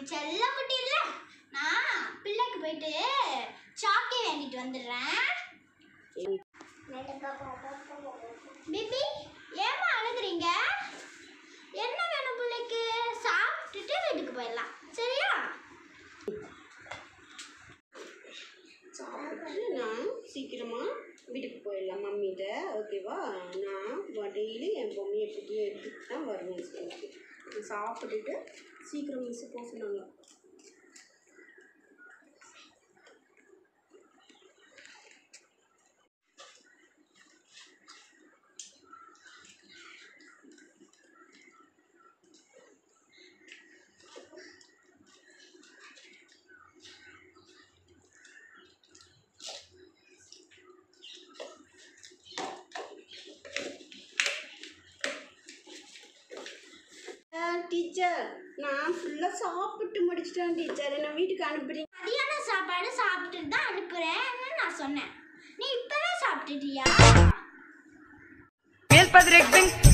என் செல்ல குட்டி இல்ல நான் பிள்ளைக்கு போயிட்டு சாக்கி வாங்கிட்டு வந்துடுறேன் பேபி ஏமா அழுகுறீங்க என்ன வேணும் பிள்ளைக்கு சாப்பிட்டுட்டு வீட்டுக்கு போயிடலாம் சரியா சாப்பிட்டு நான் சீக்கிரமாக வீட்டுக்கு போயிடலாம் மம்மிகிட்ட ஓகேவா நான் டெய்லி என் பொம்மையை புதிய எடுத்துட்டு தான் வருவேன் ஸ்கூலுக்கு நான் சாப்பிட்டுட்டு சீக்கிரம் மிஸ் போக சொன்னாங்க டீச்சர் நான் ஃபுல்லாக சாப்பிட்டு முடிச்சிட்டேன் டீச்சர் என்ன வீட்டுக்கு அனுப்புறீங்க மதியான சாப்பாடு சாப்பிட்டுட்டு தான் அனுப்புறேன்னு நான் சொன்னேன் நீ இப்பவே சாப்பிட்டுட்டியா Miel Padre Ekbeng,